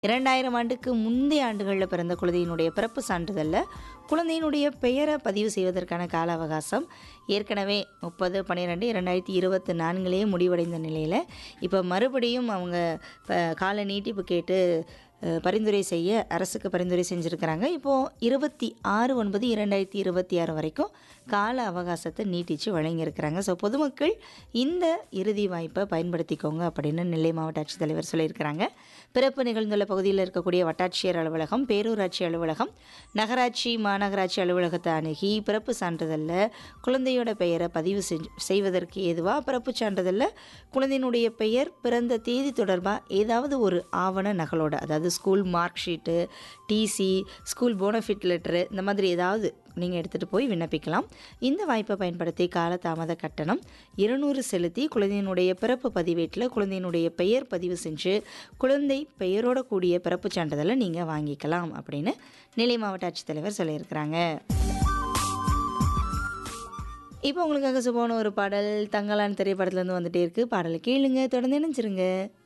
இரண்டாயிரம் ஆண்டுக்கு முந்தைய ஆண்டுகளில் பிறந்த குழந்தையினுடைய பிறப்பு சான்றிதழில் குழந்தையினுடைய பெயரை பதிவு செய்வதற்கான கால அவகாசம் ஏற்கனவே முப்பது பன்னிரெண்டு இரண்டாயிரத்தி இருபத்தி நான்குலேயே முடிவடைந்த நிலையில் இப்போ மறுபடியும் அவங்க இப்போ கால நீட்டிப்பு கேட்டு அஹ், பரிந்துரை செய்ய அரசுக்கு பரிந்துரை செஞ்சுருக்கிறாங்க இப்போது இருபத்தி ஆறு ஒன்பது இரண்டாயிரத்தி இருபத்தி ஆறு வரைக்கும் கால அவகாசத்தை நீட்டித்து வழங்கியிருக்கிறாங்க ஸோ பொதுமக்கள் இந்த இறுதி வாய்ப்பை பயன்படுத்திக்கோங்க அப்படின்னு நெல்லை மாவட்ட ஆட்சித்தலைவர் சொல்லியிருக்கிறாங்க பிறப்பு நிகழ்ந்துள்ள பகுதியில் இருக்கக்கூடிய வட்டாட்சியர் அலுவலகம் பேரூராட்சி அலுவலகம் நகராட்சி மாநகராட்சி அலுவலகத்தை அணுகி பிறப்பு சான்றிதழில் குழந்தையோட பெயரை பதிவு செஞ்சு செய்வதற்கு ஏதுவாக பிறப்பு சான்றிதழில் குழந்தையினுடைய பெயர் பிறந்த தேதி தொடர்பாக ஏதாவது ஒரு ஆவண நகலோட அதாவது school mark sheet TC school bonafide letter இந்த மாதிரி ஏதாவது நீங்கள் எடுத்துகிட்டு போய் விண்ணப்பிக்கலாம் இந்த வாய்ப்பை பயன்படுத்தி காலதாமத கட்டணம் இருநூறு செலுத்தி குழந்தையினுடைய பிறப்பு பதிவேட்டில் குழந்தையினுடைய பெயர் பதிவு செஞ்சு குழந்தை பெயரோட கூடிய பிறப்பு சான்றிதழை நீங்கள் வாங்கிக்கலாம் அப்படின்னு நெல்லை மாவட்ட ஆட்சித்தலைவர் சொல்லியிருக்கிறாங்க இப்போ உங்களுக்காக சுபமான ஒரு பாடல் தங்கலான் திரைப்படத்துலேருந்து வந்துட்டே இருக்கு பாடலை கேளுங்க தொடர்ந்து நினைச்சிருங்க